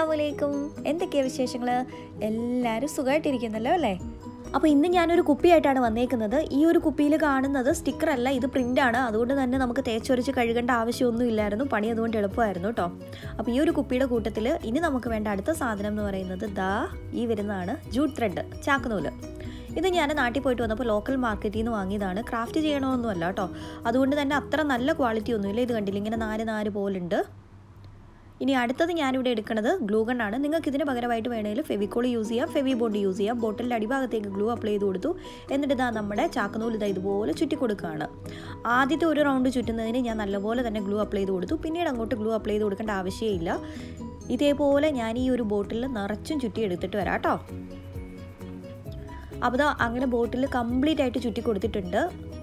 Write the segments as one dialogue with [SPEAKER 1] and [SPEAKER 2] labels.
[SPEAKER 1] അസ്സലാമലൈക്കും എന്തൊക്കെയാ വിശേഷങ്ങൾ എല്ലാവരും സുഖമായിട്ടിരിക്കുന്നല്ലോ അല്ലേ അപ്പോൾ ഇന്ന് ഞാനൊരു കുപ്പിയായിട്ടാണ് വന്നേക്കുന്നത് ഈ ഒരു കുപ്പിയിൽ കാണുന്നത് സ്റ്റിക്കർ അല്ല ഇത് പ്രിൻ്റ് ആണ് അതുകൊണ്ട് തന്നെ നമുക്ക് തേച്ചൊരച്ച് കഴുകേണ്ട ആവശ്യമൊന്നും ഇല്ലായിരുന്നു പണി അതുകൊണ്ട് എളുപ്പമായിരുന്നു കേട്ടോ അപ്പോൾ ഈ ഒരു കുപ്പിയുടെ കൂട്ടത്തിൽ ഇനി നമുക്ക് വേണ്ട അടുത്ത സാധനം എന്ന് പറയുന്നത് ദാ ഈ വരുന്നതാണ് ജൂട്ട് ത്രെഡ് ചാക്കുനൂല് ഇത് ഞാൻ നാട്ടിൽ പോയിട്ട് വന്നപ്പോൾ ലോക്കൽ മാർക്കറ്റിൽ നിന്ന് വാങ്ങിയതാണ് ക്രാഫ്റ്റ് ചെയ്യണമെന്നൊന്നുമല്ല കേട്ടോ അതുകൊണ്ട് തന്നെ അത്ര നല്ല ക്വാളിറ്റി ഒന്നുമില്ല ഇത് കണ്ടില്ല ഇങ്ങനെ നാല് നാല് പോലുണ്ട് ഇനി അടുത്തത് ഞാനിവിടെ എടുക്കുന്നത് ഗ്ലൂ ഗണ്ണാണ് നിങ്ങൾക്ക് ഇതിന് പകരമായിട്ട് വേണമെങ്കിൽ ഫെവിക്കോൾ യൂസ് ചെയ്യാം ഫെവി ബോണ്ട് യൂസ് ചെയ്യാം ബോട്ടിലിൻ്റെ അടിഭാഗത്തേക്ക് ഗ്ലൂ അപ്ലൈ ചെയ്ത് കൊടുത്തു എന്നിട്ട് ഇതാ നമ്മുടെ ചാക്കനൂൽ ഇതാ ഇതുപോലെ ചുറ്റി കൊടുക്കുകയാണ് ആദ്യത്തെ ഒരു റൗണ്ട് ചുറ്റുന്നതിന് ഞാൻ നല്ലപോലെ തന്നെ ഗ്ലൂ അപ്ലൈ ചെയ്ത് കൊടുത്തു പിന്നീട് അങ്ങോട്ട് ഗ്ലൂ അപ്ലൈ ചെയ്ത് കൊടുക്കേണ്ട ആവശ്യമില്ല ഇതേപോലെ ഞാൻ ഈ ഒരു ബോട്ടിൽ നിറച്ചും ചുറ്റി എടുത്തിട്ട് വരാം കേട്ടോ അപ്പോൾ ദാ അങ്ങനെ ബോട്ടിൽ കംപ്ലീറ്റ് ആയിട്ട് ചുറ്റി കൊടുത്തിട്ടുണ്ട്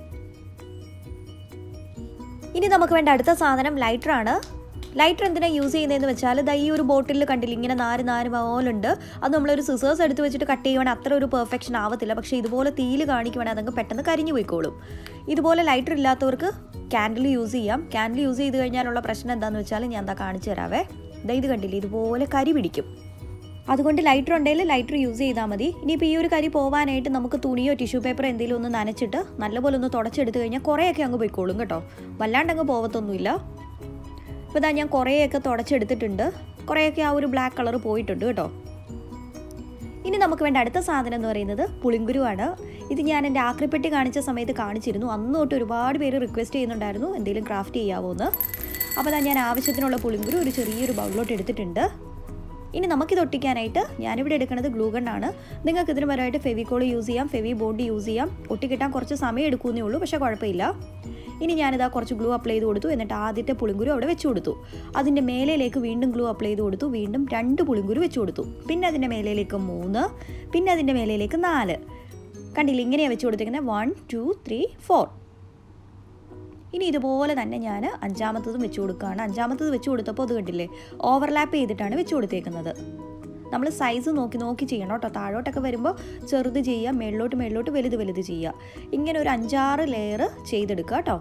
[SPEAKER 1] ഇനി നമുക്ക് വേണ്ട അടുത്ത സാധനം ലൈറ്ററാണ് ലൈറ്റർ എന്തിനാണ് യൂസ് ചെയ്യുന്നതെന്ന് വെച്ചാൽ ദാ ഈ ഒരു ബോട്ടിൽ കണ്ടില്ല ഇങ്ങനെ നാല് നാല് പോലുണ്ട് അത് നമ്മളൊരു സിസേഴ്സ് എടുത്ത് വെച്ചിട്ട് കട്ട് ചെയ്യുവാണെങ്കിൽ അത്ര ഒരു പെർഫെക്ഷൻ ആവത്തില്ല പക്ഷേ ഇതുപോലെ തീല് കാണിക്കുവാണെങ്കിൽ അതങ്ങ് പെട്ടെന്ന് കരിഞ്ഞു പോയിക്കോളും ഇതുപോലെ ലൈറ്റർ ഇല്ലാത്തവർക്ക് ക്യാൻഡിൽ യൂസ് ചെയ്യാം ക്യാൻഡിൽ യൂസ് ചെയ്ത് കഴിഞ്ഞാലുള്ള പ്രശ്നം എന്താണെന്ന് വെച്ചാൽ ഞാൻ എന്താ കാണിച്ചു തരാവേ ദാ ഇത് കണ്ടില്ലേ ഇതുപോലെ കരി പിടിക്കും അതുകൊണ്ട് ലൈറ്റർ ഉണ്ടെങ്കിൽ ലൈറ്റർ യൂസ് ചെയ്താൽ മതി ഇനിയിപ്പോൾ ഈ ഒരു കരി പോകാനായിട്ട് നമുക്ക് തുണിയോ ടിഷ്യൂ പേപ്പറോ എന്തെങ്കിലും ഒന്ന് നനച്ചിട്ട് നല്ലപോലെ ഒന്ന് തുടച്ചെടുത്ത് കഴിഞ്ഞാൽ കുറേയൊക്കെ അങ്ങ് പോയിക്കോളും കേട്ടോ വല്ലാണ്ട് അങ്ങ് പോകത്തൊന്നുമില്ല ഇപ്പോൾ ഇതാ ഞാൻ കുറേയൊക്കെ തുടച്ചെടുത്തിട്ടുണ്ട് കുറേയൊക്കെ ആ ഒരു ബ്ലാക്ക് കളർ പോയിട്ടുണ്ട് കേട്ടോ ഇനി നമുക്ക് വേണ്ട അടുത്ത സാധനം എന്ന് പറയുന്നത് പുളിങ്കുരുവാണ് ഇത് ഞാൻ എൻ്റെ ആക്രിപ്പെട്ടി കാണിച്ച സമയത്ത് കാണിച്ചിരുന്നു അന്ന് തൊട്ട് ഒരുപാട് പേര് റിക്വസ്റ്റ് ചെയ്യുന്നുണ്ടായിരുന്നു എന്തെങ്കിലും ക്രാഫ്റ്റ് ചെയ്യാവോ എന്ന് അപ്പോൾ അതാ ഞാൻ ആവശ്യത്തിനുള്ള പുളിങ്കുരു ഒരു ചെറിയൊരു ബൗളിലോട്ട് എടുത്തിട്ടുണ്ട് ഇനി നമുക്കിത് ഒട്ടിക്കാനായിട്ട് ഞാനിവിടെ എടുക്കുന്നത് ഗ്ലൂ ഗണ്ണാണ് നിങ്ങൾക്ക് ഇതിന് പരമായിട്ട് ഫെവിക്കോൾ യൂസ് ചെയ്യാം ഫെവി ബോണ്ട് യൂസ് ചെയ്യാം ഒട്ടിക്കിട്ടാൻ കുറച്ച് സമയം എടുക്കുന്നേ ഉള്ളൂ പക്ഷേ കുഴപ്പമില്ല ഇനി ഞാനിതാ കുറച്ച് ഗ്ലൂ അപ്ലൈ ചെയ്ത് കൊടുത്തു എന്നിട്ട് ആദ്യത്തെ പുളിങ്കുരു അവിടെ വെച്ച് കൊടുത്തു അതിൻ്റെ മേലയിലേക്ക് വീണ്ടും ഗ്ലൂ അപ്ലൈ ചെയ്ത് കൊടുത്തു വീണ്ടും രണ്ട് പുളിങ്കുരു വെച്ച് കൊടുത്തു പിന്നെ അതിൻ്റെ മേലയിലേക്ക് മൂന്ന് പിന്നെ അതിൻ്റെ മേലയിലേക്ക് നാല് കണ്ടില്ല ഇങ്ങനെയാണ് വെച്ച് കൊടുത്തിരിക്കുന്നത് വൺ ടു ത്രീ ഫോർ ഇനി ഇതുപോലെ തന്നെ ഞാൻ അഞ്ചാമത്തതും വെച്ച് കൊടുക്കുകയാണ് അഞ്ചാമത്തത് വെച്ച് കൊടുത്തപ്പോൾ അത് കണ്ടില്ലേ ഓവർലാപ്പ് ചെയ്തിട്ടാണ് വെച്ച് കൊടുത്തേക്കുന്നത് നമ്മൾ സൈസ് നോക്കി നോക്കി ചെയ്യണം കേട്ടോ താഴോട്ടൊക്കെ വരുമ്പോൾ ചെറുത് ചെയ്യുക മേളിലോട്ട് മേളിലോട്ട് വലുത് വലുത് ചെയ്യുക ഇങ്ങനെ ഒരു അഞ്ചാറ് ലെയർ ചെയ്തെടുക്കുക കേട്ടോ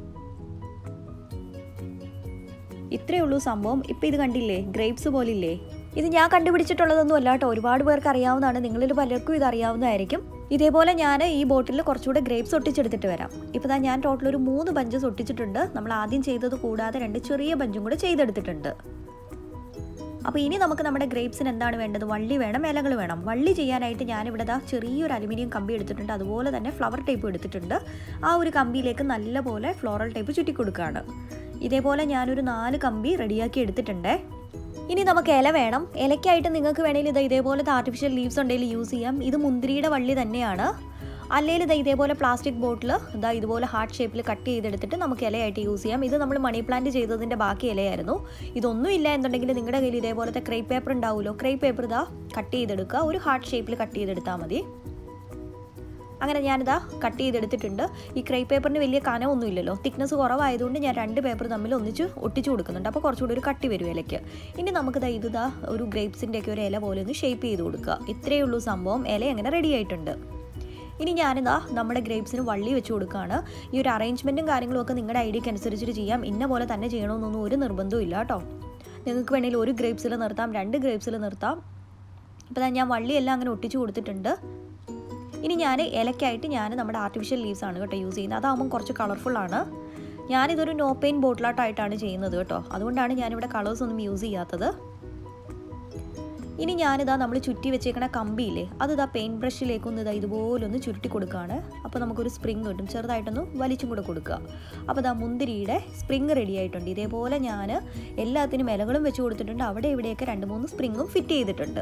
[SPEAKER 1] ഇത്രയേ ഉള്ളൂ സംഭവം ഇപ്പം ഇത് കണ്ടില്ലേ ഗ്രേപ്സ് പോലില്ലേ ഇത് ഞാൻ കണ്ടുപിടിച്ചിട്ടുള്ളതൊന്നും അല്ല കേട്ടോ ഒരുപാട് പേർക്ക് അറിയാവുന്നതാണ് നിങ്ങളിൽ പലർക്കും ഇത് അറിയാവുന്നതായിരിക്കും ഇതേപോലെ ഞാൻ ഈ ബോട്ടിൽ കുറച്ചുകൂടെ ഗ്രേപ്സ് ഒട്ടിച്ചെടുത്തിട്ട് വരാം ഇപ്പോൾ താ ഞാൻ ടോട്ടൽ ഒരു മൂന്ന് ബഞ്ചസ് ഒട്ടിച്ചിട്ടുണ്ട് നമ്മൾ ആദ്യം ചെയ്തത് കൂടാതെ രണ്ട് ചെറിയ ബഞ്ചും കൂടെ ചെയ്തെടുത്തിട്ടുണ്ട് അപ്പോൾ ഇനി നമുക്ക് നമ്മുടെ ഗ്രേപ്സിന് എന്താണ് വേണ്ടത് വള്ളി വേണം ഇലകൾ വേണം വള്ളി ചെയ്യാനായിട്ട് ഞാനിവിടെ ദാ ചെറിയൊരു അലുമിനിയം കമ്പി എടുത്തിട്ടുണ്ട് അതുപോലെ തന്നെ ഫ്ലവർ ടൈപ്പ് എടുത്തിട്ടുണ്ട് ആ ഒരു കമ്പിയിലേക്ക് നല്ലപോലെ ഫ്ലോറൽ ടൈപ്പ് ചുറ്റി കൊടുക്കുകയാണ് ഇതേപോലെ ഞാനൊരു നാല് കമ്പി റെഡിയാക്കി എടുത്തിട്ടുണ്ടേ ഇനി നമുക്ക് ഇല വേണം ഇലയ്ക്കായിട്ട് നിങ്ങൾക്ക് വേണമെങ്കിൽ ഇത് ഇതേപോലത്തെ ആർട്ടിഫിഷ്യൽ ലീവ്സ് ഉണ്ടെങ്കിൽ യൂസ് ചെയ്യാം ഇത് മുന്തിരിയുടെ വള്ളി തന്നെയാണ് അല്ലെങ്കിൽ ഇതാ ഇതേപോലെ പ്ലാസ്റ്റിക് ബോട്ടിൽ ഇതാ ഇതുപോലെ ഹാർട്ട് ഷേപ്പിൽ കട്ട് ചെയ്തെടുത്തിട്ട് നമുക്ക് ഇലയായിട്ട് യൂസ് ചെയ്യാം ഇത് നമ്മൾ മണി പ്ലാന്റ് ചെയ്തതിൻ്റെ ബാക്കി ഇലയായിരുന്നു ഇതൊന്നും ഇല്ല എന്നുണ്ടെങ്കിൽ നിങ്ങളുടെ കയ്യിൽ ഇതേപോലത്തെ ക്രൈ പേപ്പർ ഉണ്ടാവുമല്ലോ ക്രൈ പേപ്പർ ഇതാ കട്ട് ചെയ്തെടുക്കുക ഒരു ഹാർട്ട് ഷേപ്പിൽ കട്ട് ചെയ്തെടുത്താൽ മതി അങ്ങനെ ഞാനിതാ കട്ട് ചെയ്തെടുത്തിട്ടുണ്ട് ഈ ക്രൈ പേപ്പറിന് വലിയ കനമൊന്നും ഇല്ലല്ലോ തിക്നെസ് കുറവായതുകൊണ്ട് ഞാൻ രണ്ട് പേപ്പർ തമ്മിൽ ഒന്നിച്ച് ഒട്ടിച്ചു കൊടുക്കുന്നുണ്ട് അപ്പോൾ കുറച്ചുകൂടി ഒരു കട്ടി വരും ഇലയ്ക്ക് ഇനി നമുക്കിതാ ഇതാ ഒരു ഗ്രേപ്സിൻ്റെ ഒക്കെ ഒരു ഇല പോലെ ഒന്ന് ഷേപ്പ് ചെയ്ത് കൊടുക്കുക ഇത്രയേ ഉള്ളൂ സംഭവം ഇല അങ്ങനെ റെഡി ആയിട്ടുണ്ട് ഇനി ഞാനിതാ നമ്മുടെ ഗ്രേപ്സിന് വള്ളി വെച്ച് കൊടുക്കുകയാണ് ഈ ഒരു അറേഞ്ച്മെൻറ്റും കാര്യങ്ങളും ഒക്കെ നിങ്ങളുടെ ഐഡിയക്ക് അനുസരിച്ചിട്ട് ചെയ്യാം ഇന്ന പോലെ തന്നെ ചെയ്യണമെന്നൊന്നും ഒരു നിർബന്ധവും ഇല്ല കേട്ടോ നിങ്ങൾക്ക് വേണമെങ്കിൽ ഒരു ഗ്രേപ്സിൽ നിർത്താം രണ്ട് ഗ്രേപ്സിൽ നിർത്താം ഇപ്പോൾ ഞാൻ വള്ളിയെല്ലാം അങ്ങനെ ഒട്ടിച്ചു കൊടുത്തിട്ടുണ്ട് ഇനി ഞാൻ ഇലക്കായിട്ട് ഞാൻ നമ്മുടെ ആർട്ടിഫിഷ്യൽ ലീവ്സ് ആണ് കേട്ടോ യൂസ് ചെയ്യുന്നത് അതാകുമ്പോൾ കുറച്ച് കളർഫുൾ ആണ് ഞാനിതൊരു നോ പെയിൻ ബോട്ടിലാട്ടായിട്ടാണ് ചെയ്യുന്നത് കേട്ടോ അതുകൊണ്ടാണ് ഞാനിവിടെ കളേഴ്സ് ഒന്നും യൂസ് ചെയ്യാത്തത് ഇനി ഞാനിതാ നമ്മൾ ചുറ്റി വെച്ചേക്കണ കമ്പിയില്ലേ അത് ഇതാ പെയിൻറ്റ് ബ്രഷിലേക്കൊന്ന് ഇതാ ഇതുപോലൊന്ന് ചുരുട്ടി കൊടുക്കുകയാണ് അപ്പോൾ നമുക്കൊരു സ്പ്രിങ് കിട്ടും ചെറുതായിട്ടൊന്ന് വലിച്ചും കൂടെ കൊടുക്കുക അപ്പോൾ ഇതാ മുന്തിരിയുടെ സ്പ്രിങ് റെഡി ആയിട്ടുണ്ട് ഇതേപോലെ ഞാൻ എല്ലാത്തിനും ഇലകളും വെച്ച് കൊടുത്തിട്ടുണ്ട് അവിടെ ഇവിടെയൊക്കെ രണ്ട് മൂന്ന് സ്പ്രിങ്ങും ഫിറ്റ് ചെയ്തിട്ടുണ്ട്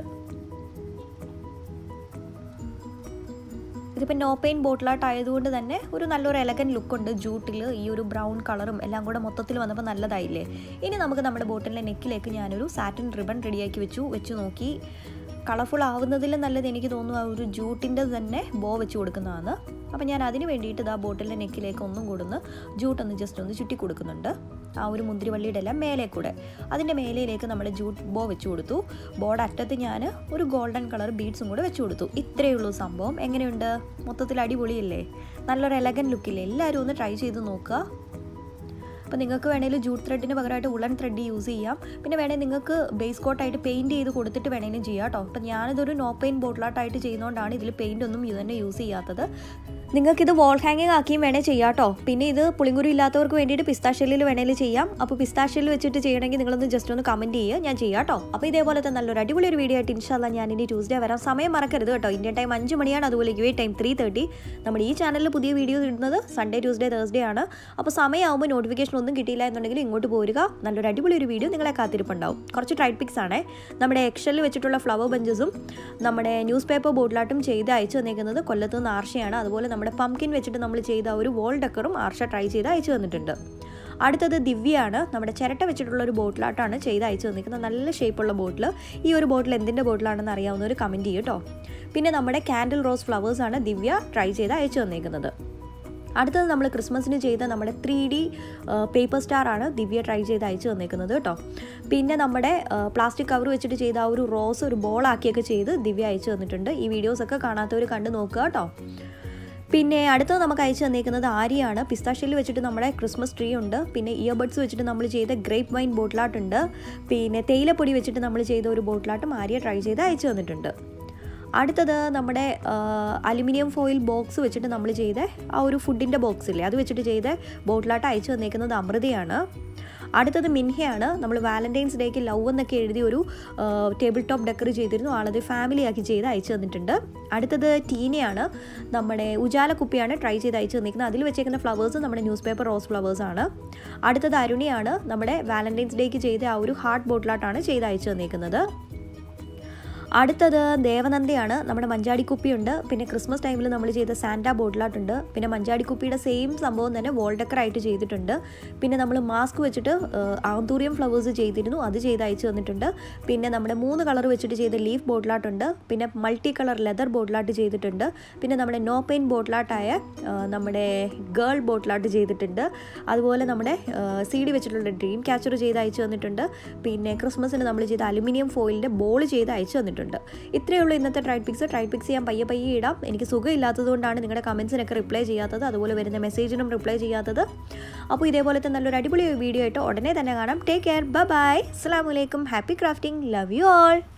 [SPEAKER 1] ഇതിപ്പോൾ നോ പെയിൻ ബോട്ടിലാട്ട് ആയതുകൊണ്ട് തന്നെ ഒരു നല്ലൊരു എലഗൻ ലുക്കുണ്ട് ജൂട്ടിൽ ഈ ഒരു ബ്രൗൺ കളറും എല്ലാം കൂടെ മൊത്തത്തിൽ വന്നപ്പോൾ നല്ലതായില്ലേ ഇനി നമുക്ക് നമ്മുടെ ബോട്ടിലിൻ്റെ നെക്കിലേക്ക് ഞാനൊരു സാറ്റിൻ റിബൺ റെഡിയാക്കി വെച്ചു വെച്ച് നോക്കി കളർഫുൾ ആവുന്നതിലും നല്ലത് എനിക്ക് തോന്നുന്നു ആ ഒരു ജൂട്ടിൻ്റെ തന്നെ ബോ വെച്ച് കൊടുക്കുന്നതാണ് അപ്പോൾ ഞാൻ അതിന് വേണ്ടിയിട്ട് ഇതാ ബോട്ടിലിൻ്റെ നെക്കിലേക്ക് ഒന്നും കൂടുന്ന് ജൂട്ടൊന്ന് ജസ്റ്റ് ഒന്ന് ചുറ്റി കൊടുക്കുന്നുണ്ട് ആ ഒരു മുന്തിരിവള്ളിയുടെ എല്ലാം മേലെ കൂടെ അതിൻ്റെ മേലയിലേക്ക് നമ്മൾ ജൂട്ട് ബോ വെച്ച് കൊടുത്തു ബോർഡ് അറ്റത്ത് ഞാൻ ഒരു ഗോൾഡൻ കളർ ബീഡ്സും കൂടെ വെച്ച് കൊടുത്തു ഇത്രയേ ഉള്ളൂ സംഭവം എങ്ങനെയുണ്ട് മൊത്തത്തിൽ അടിപൊളിയല്ലേ നല്ലൊരു എലഗൻ ലുക്കില്ലേ എല്ലാവരും ഒന്ന് ട്രൈ ചെയ്ത് നോക്കുക അപ്പോൾ നിങ്ങൾക്ക് വേണമെങ്കിൽ ജൂട്ട് ത്രെഡിന് പകരമായിട്ട് ഉളൻ ത്രെഡ് യൂസ് ചെയ്യാം പിന്നെ വേണമെങ്കിൽ നിങ്ങൾക്ക് ബേസ് കോട്ടായിട്ട് പെയിൻറ്റ് ചെയ്ത് കൊടുത്തിട്ട് വേണമെങ്കിലും ചെയ്യാം കേട്ടോ അപ്പോൾ ഞാനിതൊരു നോ പെയിൻ ബോട്ടിലാട്ടായിട്ട് ചെയ്യുന്നതുകൊണ്ടാണ് ഇതിൽ പെയിൻ്റ് ഒന്നും ഇത് തന്നെ യൂസ് ചെയ്യാത്തത് നിങ്ങൾക്കിത് വാൾ ഹാങ്ങിങ് ആക്കിയും വേണേൽ ചെയ്യാം കേട്ടോ പിന്നെ ഇത് പുളിങ്കുരു ഇല്ലാത്തവർക്ക് വേണ്ടിയിട്ട് പിസ്താഷ്യലിൽ വേണേലും ചെയ്യാം അപ്പോൾ പിസ്താഷ്യലിൽ വെച്ചിട്ട് ചെയ്യണമെങ്കിൽ നിങ്ങളൊന്ന് ജസ്റ്റ് ഒന്ന് കമൻറ്റ് ചെയ്യുക ഞാൻ ചെയ്യാം കേട്ടോ അപ്പോൾ ഇതേപോലത്തെ നല്ലൊരു അടിപൊളി ഒരു വീഡിയോ ആയിട്ട് ഇൻഷാല്ല ഞാൻ ഇനി ട്യൂസ്ഡേ വരാം സമയം മറക്കരുത് കേട്ടോ ഇന്ത്യൻ ടൈം അഞ്ച് മണിയാണ് അതുപോലെ U A time three thirty നമ്മുടെ ഈ ചാനലിൽ പുതിയ വീഡിയോ ഇടുന്നത് സൺഡേ ട്യൂസ്ഡേ തേഴ്സ്ഡേ ആണ് അപ്പോൾ സമയമാകുമ്പോൾ നോട്ടിഫിക്കേഷൻ ഒന്നും കിട്ടിയില്ല എന്നുണ്ടെങ്കിൽ ഇങ്ങോട്ട് പോരുക നല്ലൊരു അടിപൊളി ഒരു വീഡിയോ നിങ്ങളെ കാത്തിരിപ്പുണ്ടാവും കുറച്ച് ട്രൈഡ് പിക്സ് ആണേ നമ്മുടെ എക്ഷലിൽ വെച്ചിട്ടുള്ള ഫ്ലവർ ബഞ്ചസും നമ്മുടെ ന്യൂസ് പേപ്പർ ബോട്ടിലാട്ടും ചെയ്ത് അയച്ചു തന്നേക്കുന്നത് കൊല്ലത്ത് നിന്ന് ആർഷയാണ് അതുപോലെ നമ്മുടെ പംകിൻ വെച്ചിട്ട് നമ്മൾ ചെയ്ത ഒരു വോൾ ഡെക്കറും ആർഷ ട്രൈ ചെയ്ത് അയച്ചു തന്നിട്ടുണ്ട് അടുത്തത് ദിവ്യയാണ് നമ്മുടെ ചിരട്ട വെച്ചിട്ടുള്ള ഒരു ബോട്ടിലാട്ടാണ് ചെയ്ത് അയച്ചു തന്നിരിക്കുന്നത് നല്ല ഷേപ്പുള്ള ബോട്ടിൽ ഈ ഒരു ബോട്ടിൽ എന്തിൻ്റെ ബോട്ടിലാണെന്ന് അറിയാവുന്ന ഒരു കമൻറ്റ് ചെയ്യും കേട്ടോ പിന്നെ നമ്മുടെ കാൻഡിൽ റോസ് ഫ്ലവേഴ്സാണ് ദിവ്യ ട്രൈ ചെയ്ത് അയച്ചു തന്നിരിക്കുന്നത് അടുത്തത് നമ്മൾ ക്രിസ്മസിന് ചെയ്ത നമ്മുടെ ത്രീ ഡി പേപ്പർ സ്റ്റാർ ആണ് ദിവ്യ ട്രൈ ചെയ്ത് അയച്ചു തന്നേക്കുന്നത് കേട്ടോ പിന്നെ നമ്മുടെ പ്ലാസ്റ്റിക് കവർ വെച്ചിട്ട് ചെയ്ത ആ ഒരു റോസ് ഒരു ബോളാക്കിയൊക്കെ ചെയ്ത് ദിവ്യ അയച്ചു തന്നിട്ടുണ്ട് ഈ വീഡിയോസൊക്കെ കാണാത്തവർ കണ്ടു നോക്കുക കേട്ടോ പിന്നെ അടുത്തത് നമുക്ക് അയച്ചു തന്നേക്കുന്നത് ആര്യയാണ് പിസ്താഷ്യയിൽ വെച്ചിട്ട് നമ്മുടെ ക്രിസ്മസ് ട്രീ ഉണ്ട് പിന്നെ ഇയർബഡ്സ് വെച്ചിട്ട് നമ്മൾ ചെയ്ത ഗ്രേപ്പ് വൈൻ ബോട്ടിലാട്ടുണ്ട് പിന്നെ തേയിലപ്പൊടി വെച്ചിട്ട് നമ്മൾ ചെയ്ത ഒരു ബോട്ടിലാട്ടും ആര്യ ട്രൈ ചെയ്ത് അയച്ചു തന്നിട്ടുണ്ട് അടുത്തത് നമ്മുടെ അലുമിനിയം ഫോയിൽ ബോക്സ് വെച്ചിട്ട് നമ്മൾ ചെയ്ത ആ ഒരു ഫുഡിൻ്റെ ബോക്സ് ഇല്ലേ അത് വെച്ചിട്ട് ചെയ്ത ബോട്ടിലാട്ട് അയച്ചു തന്നേക്കുന്നത് അമൃതയാണ് അടുത്തത് മിൻഹയാണ് നമ്മൾ വാലൻറ്റൈൻസ് ഡേക്ക് ലവ് എന്നൊക്കെ എഴുതി ഒരു ടേബിൾ ടോപ്പ് ഡെക്കർ ചെയ്തിരുന്നു ആളത് ഫാമിലി ആക്കി ചെയ്ത് അയച്ചു തന്നിട്ടുണ്ട് അടുത്തത് ടീനയാണ് നമ്മുടെ ഉജാല കുപ്പിയാണ് ട്രൈ ചെയ്ത് അയച്ചു തന്നിരിക്കുന്നത് അതിൽ വെച്ചേക്കുന്ന ഫ്ലവേഴ്സ് നമ്മുടെ ന്യൂസ് പേപ്പർ റോസ് ഫ്ലവേഴ്സ് ആണ് അടുത്തത് അരുണിയാണ് നമ്മുടെ വാലൻറ്റൈൻസ് ഡേക്ക് ചെയ്ത ആ ഒരു ഹാർട്ട് ബോട്ടിലാട്ടാണ് ചെയ്ത് അയച്ചു തന്നിരിക്കുന്നത് അടുത്തത് ദേവനന്ദയാണ് നമ്മുടെ മഞ്ചാടിക്കുപ്പിയുണ്ട് പിന്നെ ക്രിസ്മസ് ടൈമിൽ നമ്മൾ ചെയ്ത സാന്റ ബോട്ടിലാട്ടുണ്ട് പിന്നെ മഞ്ചാടിക്കുപ്പിയുടെ സെയിം സംഭവം തന്നെ വോൾഡക്കറായിട്ട് ചെയ്തിട്ടുണ്ട് പിന്നെ നമ്മൾ മാസ്ക് വെച്ചിട്ട് ആന്തൂറിയം ഫ്ലവേഴ്സ് ചെയ്തിരുന്നു അത് ചെയ്ത് അയച്ചു തന്നിട്ടുണ്ട് പിന്നെ നമ്മുടെ മൂന്ന് കളർ വെച്ചിട്ട് ചെയ്ത ലീഫ് ബോട്ടിലാട്ടുണ്ട് പിന്നെ മൾട്ടി കളർ ലെതർ ബോട്ടിലാട്ട് ചെയ്തിട്ടുണ്ട് പിന്നെ നമ്മുടെ നോ പെയിൻ ബോട്ടിലാട്ടായ നമ്മുടെ ഗേൾ ബോട്ടിലാട്ട് ചെയ്തിട്ടുണ്ട് അതുപോലെ നമ്മുടെ സി ഡി വെച്ചിട്ടുള്ള ഡ്രീം ക്യാച്ചർ ചെയ്ത് അയച്ചു തന്നിട്ടുണ്ട് പിന്നെ ക്രിസ്മസിന് നമ്മൾ ചെയ്ത അലുമിനിയം ഫോയിലിൻ്റെ ബോൾ ചെയ്ത് അയച്ചു തന്നിട്ടുണ്ട് ചെയ്തിട്ടുണ്ട് ഇത്രയേ ഉള്ളൂ ഇന്നത്തെ ട്രൈഡ് പിക്സ് ട്രൈഡ് പിക്സ് ചെയ്യാൻ പയ്യെ പയ്യെ ഇടാം എനിക്ക് സുഖമില്ലാത്തതുകൊണ്ടാണ് നിങ്ങളുടെ കമൻസിനൊക്കെ റിപ്ലൈ ചെയ്യാത്തത് അതുപോലെ വരുന്ന മെസ്സേജിനും റിപ്ലൈ ചെയ്യാത്തത് അപ്പോൾ ഇതേപോലത്തെ നല്ലൊരു അടിപൊളി വീഡിയോ ആയിട്ട് ഉടനെ തന്നെ കാണാം ടേക്ക് കെയർ ബൈ ബൈ അസ്സാം വലൈക്കും happy crafting love you all